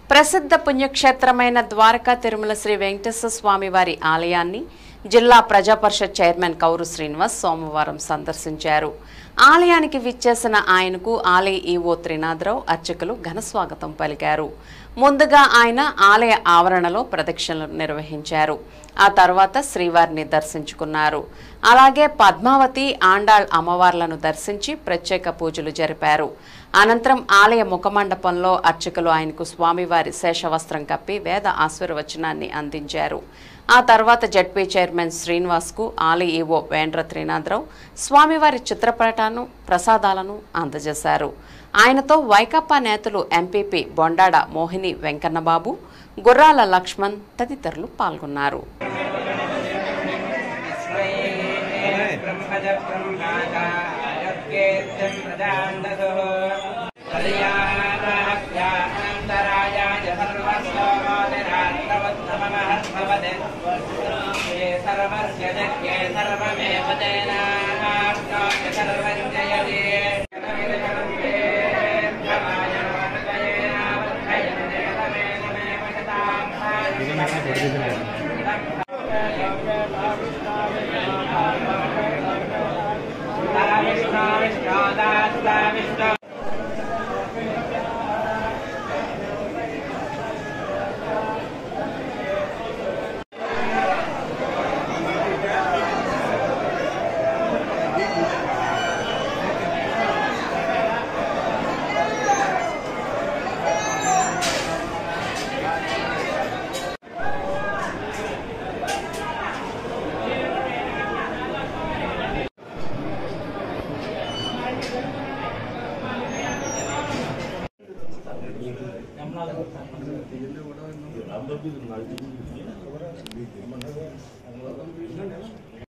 ప్రసిద్ధ పుణ్యక్షేత్రమైన ద్వారకా తిరుమల శ్రీ వెంకటేశ్వర స్వామి వారి ఆలయాన్ని జిల్లా ప్రజాపరిషత్ చైర్మన్ కౌరు శ్రీనివాస్ సోమవారం సందర్శించారు ఆలయానికి విచ్చేసిన ఆయనకు ఆలయ ఈవో త్రినాథరావు అర్చకులు ఘన స్వాగతం పలికారు ముందుగా ఆయన ఆలయ ఆవరణలో ప్రదక్షిణలు నిర్వహించారు ఆ తర్వాత శ్రీవారిని దర్శించుకున్నారు అలాగే పద్మావతి ఆండాళ్ అమ్మవార్లను దర్శించి ప్రత్యేక పూజలు జరిపారు అనంతరం ఆలయ ముఖమండపంలో అర్చకులు ఆయనకు స్వామివారి శేషవస్త్రం కప్పి వేద ఆశీర్వచనాన్ని అందించారు ఆ తర్వాత జడ్పీ చైర్మన్ శ్రీనివాస్కు ఆలయ ఈవో వేండ్ర త్రినాథరావు స్వామివారి చిత్రపటాలను ప్రసాదాలను అందజేశారు ఆయనతో వైకాపా నేతలు ఎంపీపీ బొండాడ మోహిని వెంకన్నబాబు గుర్రాల లక్ష్మణ్ తదితరులు పాల్గొన్నారు सर्वस्य जग्ये सर्वमेव तेनाप्नोति सर्वं जयति विष्णु विष्णु दास्ता विष्णु